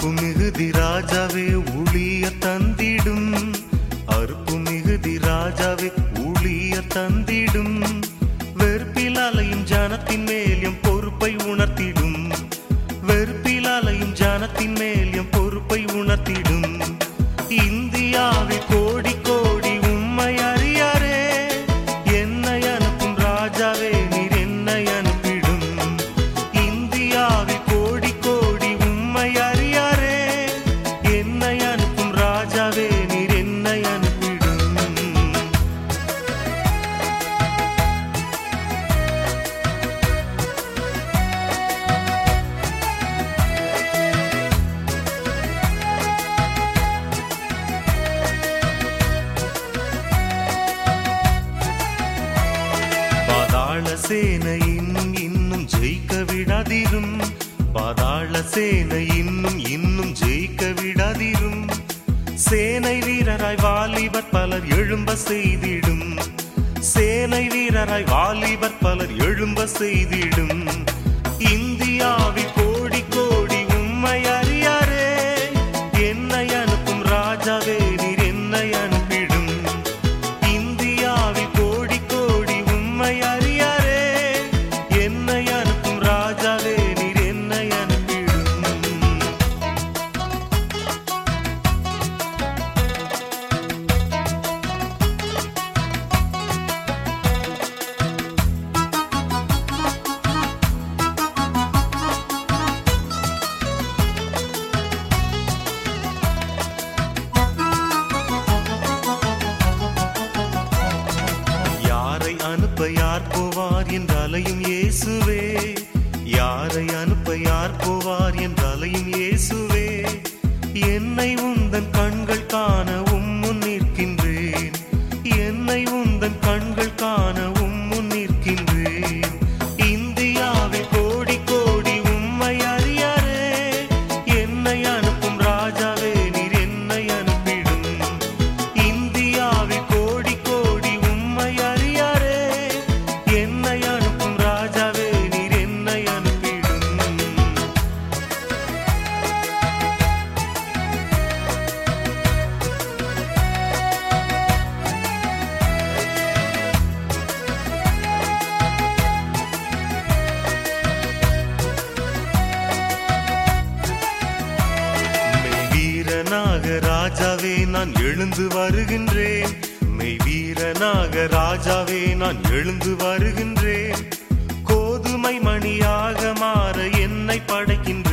அறுப்பு மிகுதி ராஜாவே ஊழிய தந்திடும் அறுப்பு மிகுதி ராஜாவே ஊழிய தந்திடும் வெறுப்பில் அலையும் ஜனத்தின் மேல் எம் பொறுப்பை உணர்த்திடும் வெறுப்பில் அலையும் ஜனத்தின் மேல் எம் பொறுப்பை உணர்த்திடும் இந்தியாவில் கோடி கோடி உம்மை அறியாரே என்னை அனுப்பும் ராஜாவே நீர் என்னை அனுப்பிடும் இந்தியாவில் கோடி கோடி உம்மை அறியாரே என்னை அனுப்பும் ராஜாவே நீர் என்னை அனுப்பிடும் பாதாள சேனை இன்னும் இன்னும் ஜெயிக்க விடாதிரும் பாதாள சேனை இன்னும் இன்னும் ஜெயிக்க விடாதிரும் சேனை வீரராய் வாலிபர் பலர் எழும்ப செய்திடும் சேனை வீரராய் வாலிபர் பலர் எழும்ப செய்திடும் இந்தியாவில் கோடி கோடி உம்மை அறியாரே என்னை அனுப்பும் ராஜாவே நீர் என்னை அனுப்பிடும் இந்தியாவில் கோடி கோடி உம்மை அறியாரே என்னை அனுப்பும் ராஜாவே நீர் என்னை அனுப்பிடும் யாரை அனுப்ப யார் போவார் என்றாலையும் இயேசுவே யாரை அனுப்ப யார் போவார் என்றாலையும் இயேசுவே என்னை உந்தன் கண்கள் காண உம்முன் நிற்கின்றேன் என்னை உந்தன் கண்கள் காண உம்முன் நிற்கின்றேன் இந்தியாவில் கோடி கோடி உம்மை அறியாரே என்னை அனுப்பும் ராஜாவே நீர் என்னை அனுப்பிடும் இந்தியாவில் கோடி கோடி உம்மை அறியாரே என்னை அனுப்பும் ராஜாவே நீர் என்னை அனுப்பிடும் மெய் வீரனாக ராஜாவே நான் எழுந்து வருகின்றேன் மெய் வீரனாக ராஜாவே நான் எழுந்து வருகின்றேன் கோதுமை மணியாக மாற என்னை படைக்கின்றேன்